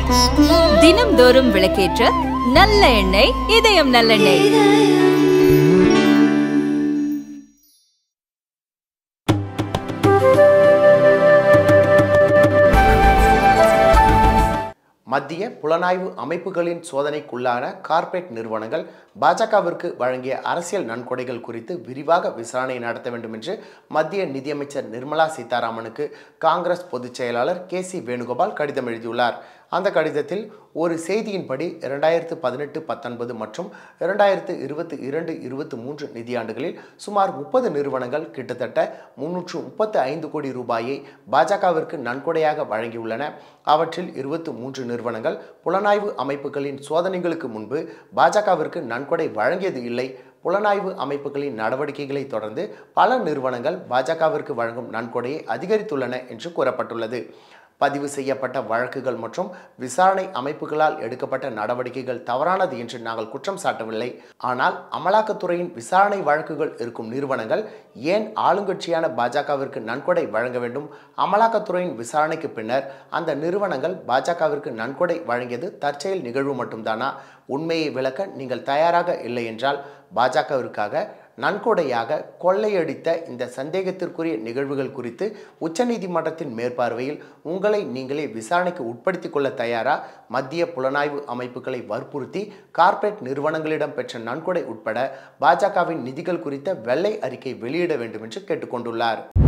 தினம்தோறும் விளக்கேற்ற நல்ல எண்ணெய் இதயம் நல்லெண்ணெய் மத்திய புலனாய்வு அமைப்புகளின் சோதனைக்குள்ளான கார்ப்பரேட் நிறுவனங்கள் பாஜகவிற்கு வழங்கிய அரசியல் நன்கொடைகள் குறித்து விரிவாக விசாரணை நடத்த வேண்டும் என்று மத்திய நிதியமைச்சர் நிர்மலா சீதாராமனுக்கு காங்கிரஸ் பொதுச் செயலாளர் கே சி வேணுகோபால் கடிதம் எழுதியுள்ளார் அந்த கடிதத்தில் ஒரு செய்தியின்படி இரண்டாயிரத்து பதினெட்டு பத்தொன்பது மற்றும் இரண்டாயிரத்து இருபத்தி இரண்டு இருபத்தி மூன்று நிதியாண்டுகளில் சுமார் முப்பது நிறுவனங்கள் கிட்டத்தட்ட முன்னூற்று முப்பத்து ஐந்து கோடி ரூபாயை பாஜகவிற்கு நன்கொடையாக வழங்கியுள்ளன அவற்றில் இருபத்தி மூன்று நிறுவனங்கள் புலனாய்வு அமைப்புகளின் சோதனைகளுக்கு முன்பு பாஜகவிற்கு நன்கொடை வழங்கியது இல்லை புலனாய்வு அமைப்புகளின் நடவடிக்கைகளை தொடர்ந்து பல நிறுவனங்கள் பாஜகவிற்கு வழங்கும் நன்கொடையை அதிகரித்துள்ளன என்று கூறப்பட்டுள்ளது பதிவு செய்யப்பட்ட வழக்குகள் மற்றும் விசாரணை அமைப்புகளால் எடுக்கப்பட்ட நடவடிக்கைகள் தவறானது என்று நாங்கள் குற்றம் சாட்டவில்லை ஆனால் அமலாக்கத்துறையின் விசாரணை வழக்குகள் இருக்கும் நிறுவனங்கள் ஏன் ஆளுங்கட்சியான பாஜகவிற்கு நன்கொடை வழங்க வேண்டும் அமலாக்கத்துறையின் விசாரணைக்கு பின்னர் அந்த நிறுவனங்கள் பாஜகவிற்கு நன்கொடை வழங்கியது தற்செயல் நிகழ்வு மட்டும்தானா உண்மையை விளக்க நீங்கள் தயாராக இல்லை என்றால் பாஜகவிற்காக நன்கொடையாக கொள்ளையடித்த இந்த சந்தேகத்திற்குரிய நிகழ்வுகள் குறித்து உச்சநீதிமன்றத்தின் மேற்பார்வையில் உங்களை நீங்களே விசாரணைக்கு உட்படுத்திக் கொள்ள தயாரா மத்திய புலனாய்வு அமைப்புகளை வற்புறுத்தி கார்ப்பரேட் நிறுவனங்களிடம் பெற்ற நன்கொடை உட்பட பாஜகவின் நிதிகள் குறித்த வெள்ளை அறிக்கை வெளியிட வேண்டும் என்று கேட்டுக்கொண்டுள்ளார்